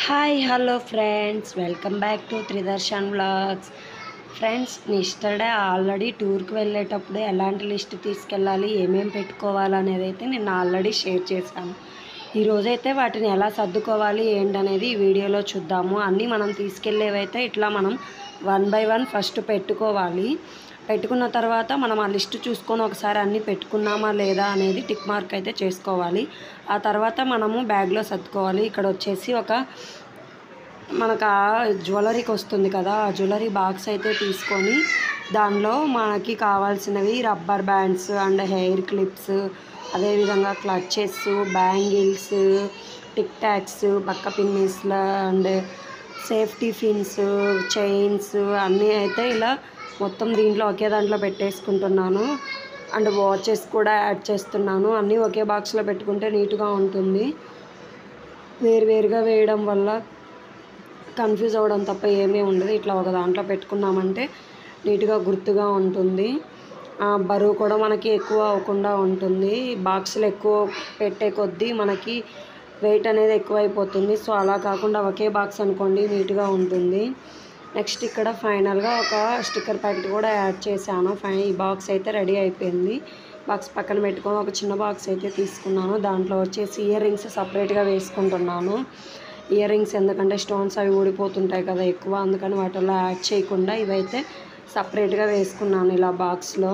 hi hello friends welcome back to Tridarshan vlogs friends yesterday already టూర్కి వెళ్ళేటప్పుడు ఎలాంటి list తీసుకెళ్ళాలి ఏమేమి పెట్టుకోవాలి అనేది అయితే నేను ఆల్రెడీ షేర్ చేశాను ఈరోజైతే వాటిని ఎలా సర్దుకోవాలి ఏంటనేది ఈ వీడియోలో చూద్దాము అన్నీ మనం తీసుకెళ్ళేవైతే ఇట్లా మనం వన్ బై వన్ ఫస్ట్ పెట్టుకోవాలి పెట్టుకున్న తర్వాత మనం ఆ లిస్ట్ చూసుకొని ఒకసారి అన్నీ పెట్టుకున్నామా లేదా అనేది టిక్ మార్క్ అయితే చేసుకోవాలి ఆ తర్వాత మనము బ్యాగ్లో సర్దుకోవాలి ఇక్కడ వచ్చేసి ఒక మనకు ఆ జ్యువెలరీకి వస్తుంది కదా ఆ జ్యువెలరీ బాక్స్ అయితే తీసుకొని దానిలో మనకి కావాల్సినవి rubber bands and hair clips అదేవిధంగా క్లచెస్ బ్యాంగిల్స్ టిక్ టాక్స్ బక్క పిన్నిస్ల అండ్ సేఫ్టీ ఫిన్స్ చైన్స్ అన్నీ అయితే ఇలా మొత్తం దీంట్లో ఒకే దాంట్లో పెట్టేసుకుంటున్నాను అండ్ వాచెస్ కూడా యాడ్ చేస్తున్నాను అన్నీ ఒకే బాక్స్లో పెట్టుకుంటే నీట్గా ఉంటుంది వేరువేరుగా వేయడం వల్ల కన్ఫ్యూజ్ అవ్వడం తప్ప ఏమీ ఉండదు ఇట్లా ఒక దాంట్లో పెట్టుకున్నామంటే నీట్గా గుర్తుగా ఉంటుంది ఆ, బరువు కూడా మనకి ఎక్కువ అవ్వకుండా ఉంటుంది బాక్సులు ఎక్కువ పెట్టే కొద్దీ మనకి వెయిట్ అనేది ఎక్కువైపోతుంది సో అలా కాకుండా ఒకే బాక్స్ అనుకోండి నీట్గా ఉంటుంది నెక్స్ట్ ఇక్కడ ఫైనల్గా ఒక స్టిక్కర్ ప్యాకెట్ కూడా యాడ్ చేశాను ఫై ఈ బాక్స్ అయితే రెడీ అయిపోయింది బాక్స్ పక్కన పెట్టుకొని ఒక చిన్న బాక్స్ అయితే తీసుకున్నాను దాంట్లో వచ్చేసి ఇయర్ రింగ్స్ సపరేట్గా వేసుకుంటున్నాను ఇయర్ రింగ్స్ ఎందుకంటే స్టోన్స్ అవి ఊడిపోతుంటాయి కదా ఎక్కువ అందుకని వాటిల్లో యాడ్ చేయకుండా ఇవైతే సపరేట్గా వేసుకున్నాను ఇలా బాక్స్లో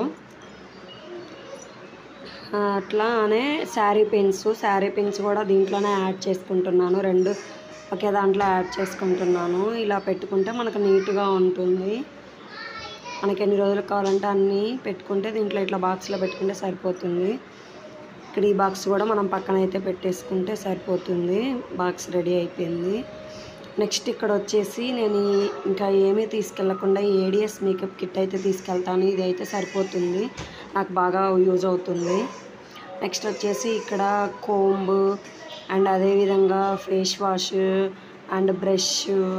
అట్లానే శారీ పిన్స్ శారీ పిన్స్ కూడా దీంట్లోనే యాడ్ చేసుకుంటున్నాను రెండు ఒకే దాంట్లో యాడ్ చేసుకుంటున్నాను ఇలా పెట్టుకుంటే మనకు నీట్గా ఉంటుంది మనకి ఎన్ని రోజులు కావాలంటే అన్నీ పెట్టుకుంటే దీంట్లో ఇట్లా బాక్స్లో పెట్టుకుంటే సరిపోతుంది ఇక్కడ ఈ బాక్స్ కూడా మనం పక్కన అయితే పెట్టేసుకుంటే సరిపోతుంది బాక్స్ రెడీ అయిపోయింది నెక్స్ట్ ఇక్కడ వచ్చేసి నేను ఈ- ఇంకా ఏమీ తీసుకెళ్లకుండా ఈ ఏడిఎస్ మేకప్ కిట్ అయితే తీసుకెళ్తాను ఇది అయితే సరిపోతుంది నాకు బాగా యూజ్ అవుతుంది నెక్స్ట్ వచ్చేసి ఇక్కడ కోంబ్ అండ్ అదేవిధంగా ఫేస్ వాష్ అండ్ బ్రష్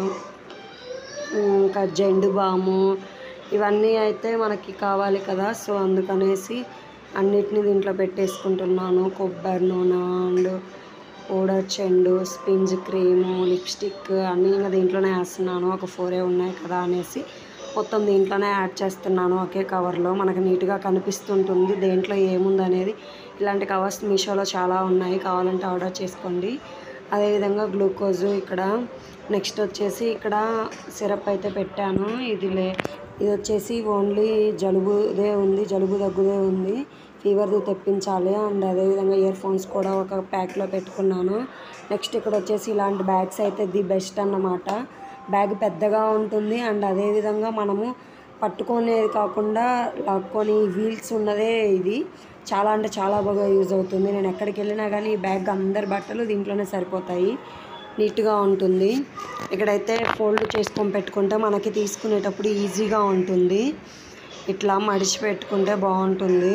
ఇంకా జెండు బాము ఇవన్నీ అయితే మనకి కావాలి కదా సో అందుకనేసి అన్నిటిని దీంట్లో పెట్టేసుకుంటున్నాను కొబ్బరి నూనె అండ్ పౌడర్ చెండు స్పింజ్ క్రీము లిప్స్టిక్ అన్నీ ఇంకా దీంట్లోనే వేస్తున్నాను ఒక ఫోరే ఉన్నాయి కదా అనేసి మొత్తం దీంట్లోనే యాడ్ చేస్తున్నాను ఒకే కవర్లో మనకు నీట్గా కనిపిస్తుంటుంది దేంట్లో ఏముంది అనేది ఇలాంటి కవర్స్ మీషోలో చాలా ఉన్నాయి కావాలంటే ఆర్డర్ చేసుకోండి అదేవిధంగా గ్లూకోజు ఇక్కడ నెక్స్ట్ వచ్చేసి ఇక్కడ సిరప్ అయితే పెట్టాను ఇది లే ఇది వచ్చేసి ఓన్లీ జలుబుదే ఉంది జలుబు దగ్గుదే ఉంది ఫీవర్ది తెప్పించాలి అండ్ అదేవిధంగా ఇయర్ ఫోన్స్ కూడా ఒక ప్యాక్లో పెట్టుకున్నాను నెక్స్ట్ ఇక్కడ వచ్చేసి ఇలాంటి బ్యాగ్స్ అయితే ది బెస్ట్ అన్నమాట బ్యాగ్ పెద్దగా ఉంటుంది అండ్ అదేవిధంగా మనము పట్టుకునేది కాకుండా లాక్కొని వీల్స్ ఉన్నదే ఇది చాలా అంటే చాలా బాగా యూజ్ అవుతుంది నేను ఎక్కడికి వెళ్ళినా కానీ ఈ బ్యాగ్ అందరి బట్టలు దీంట్లోనే సరిపోతాయి నీట్గా ఉంటుంది ఇక్కడైతే ఫోల్డ్ చేసుకొని పెట్టుకుంటే మనకి తీసుకునేటప్పుడు ఈజీగా ఉంటుంది ఇట్లా మడిచి పెట్టుకుంటే బాగుంటుంది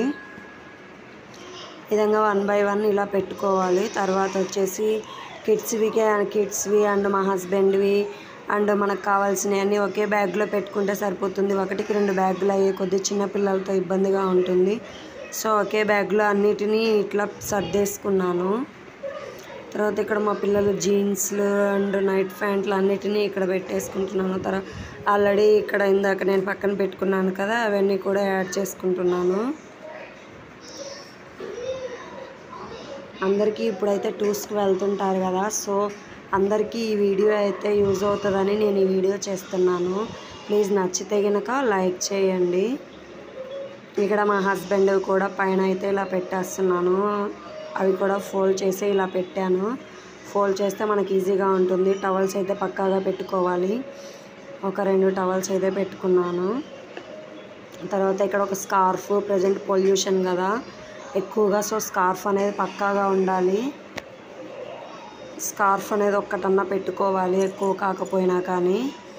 ఈ విధంగా వన్ బై వన్ ఇలా పెట్టుకోవాలి తర్వాత వచ్చేసి కిడ్స్వి కిడ్స్వి అండ్ మా హస్బెండ్వి అండ్ మనకు కావాల్సినవన్నీ ఒకే బ్యాగ్లో పెట్టుకుంటే సరిపోతుంది ఒకటికి రెండు బ్యాగులు అయ్యే కొద్ది చిన్నపిల్లలతో ఇబ్బందిగా ఉంటుంది సో ఒకే బ్యాగ్లో అన్నిటినీ ఇట్లా సర్దేసుకున్నాను తర్వాత ఇక్కడ మా పిల్లలు జీన్స్లు అండ్ నైట్ ప్యాంట్లు అన్నిటినీ ఇక్కడ పెట్టేసుకుంటున్నాను తర్వాత ఆల్రెడీ ఇక్కడ ఇందాక నేను పక్కన పెట్టుకున్నాను కదా అవన్నీ కూడా యాడ్ చేసుకుంటున్నాను అందరికీ ఇప్పుడైతే టూర్స్కి వెళ్తుంటారు కదా సో అందరికీ ఈ వీడియో అయితే యూజ్ అవుతుందని నేను ఈ వీడియో చేస్తున్నాను ప్లీజ్ నచ్చితే కనుక లైక్ చేయండి ఇక్కడ మా హస్బెండ్ కూడా పైన అయితే ఇలా పెట్టేస్తున్నాను అవి కూడా ఫోల్డ్ చేసి ఇలా పెట్టాను ఫోల్డ్ చేస్తే మనకి ఈజీగా ఉంటుంది టవల్స్ అయితే పక్కాగా పెట్టుకోవాలి ఒక రెండు టవల్స్ అయితే పెట్టుకున్నాను తర్వాత ఇక్కడ ఒక స్కార్ఫ్ ప్రజెంట్ పొల్యూషన్ కదా ఎక్కువగా సో స్కార్ఫ్ అనేది పక్కాగా ఉండాలి స్కార్ఫ్ అనేది ఒక్కటన్నా పెట్టుకోవాలి ఎక్కువ కాకపోయినా కానీ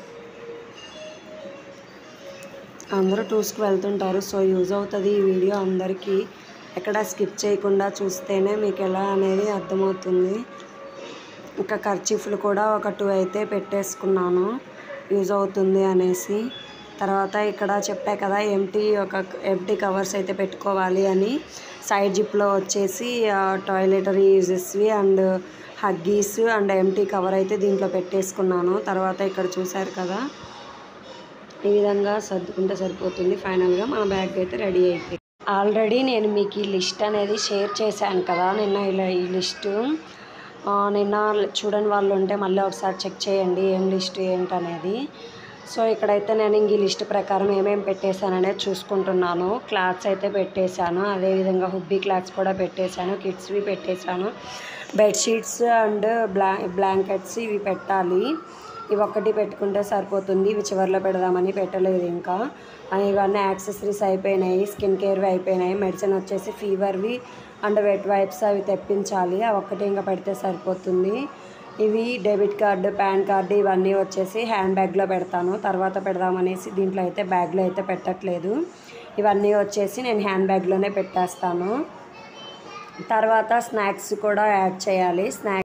అందరూ టూర్స్కి వెళ్తుంటారు సో యూజ్ అవుతుంది ఈ వీడియో అందరికీ ఎక్కడ స్కిప్ చేయకుండా చూస్తేనే మీకు ఎలా అనేది అర్థమవుతుంది ఇంకా ఖర్చీఫ్లు కూడా ఒక టూ అయితే పెట్టేసుకున్నాను యూజ్ అవుతుంది అనేసి తర్వాత ఇక్కడ చెప్పా కదా ఎంటీ ఒక ఎంటీ కవర్స్ అయితే పెట్టుకోవాలి అని సైడ్ జిప్లో వచ్చేసి టాయిలెటరీ యూజెస్వి and Huggies and empty cover అయితే దీంట్లో పెట్టేసుకున్నాను తర్వాత ఇక్కడ చూశారు కదా ఈ విధంగా సర్దుకుంటే సరిపోతుంది ఫైనల్గా మన బ్యాగ్ అయితే రెడీ అయిపోయింది ఆల్రెడీ నేను మీకు ఈ లిస్ట్ అనేది షేర్ చేశాను కదా నిన్న ఇలా ఈ లిస్టు ఆ, నిన్న చూడని వాళ్ళు ఉంటే మళ్ళీ ఒకసారి చెక్ చేయండి ఏం లిస్ట్ ఏంటనేది సో ఇక్కడైతే నేను ఇంక ఈ లిస్ట్ ప్రకారం ఏమేమి పెట్టేశాననేది చూసుకుంటున్నాను క్లాత్స్ అయితే పెట్టేశాను అదేవిధంగా హుబ్బీ క్లాత్స్ కూడా పెట్టేశాను కిడ్స్వి పెట్టేశాను బెడ్షీట్స్ అండ్ బ్లా బ్లాంకెట్స్ ఇవి పెట్టాలి ఇవి ఒక్కటి పెట్టుకుంటే సరిపోతుంది ఇవి చివరిలో పెడదామని పెట్టలేదు ఇంకా ఆ, ఇవన్నీ యాక్సెసరీస్ అయిపోయినాయి స్కిన్ కేర్వి అయిపోయినాయి మెడిసిన్ వచ్చేసి ఫీవర్వి అండ్ వెట్ వైప్స్ అవి తెప్పించాలి అవి ఒక్కటి ఇంకా పెడితే సరిపోతుంది ఇవి డెబిట్ కార్డు పాన్ కార్డు ఇవన్నీ వచ్చేసి హ్యాండ్ బ్యాగ్లో పెడతాను తర్వాత పెడదామనేసి దీంట్లో అయితే బ్యాగ్లో అయితే పెట్టట్లేదు ఇవన్నీ వచ్చేసి నేను హ్యాండ్ బ్యాగ్లోనే పెట్టేస్తాను తర్వాత స్నాక్స్ కూడా యాడ్ చేయాలి స్నాక్స్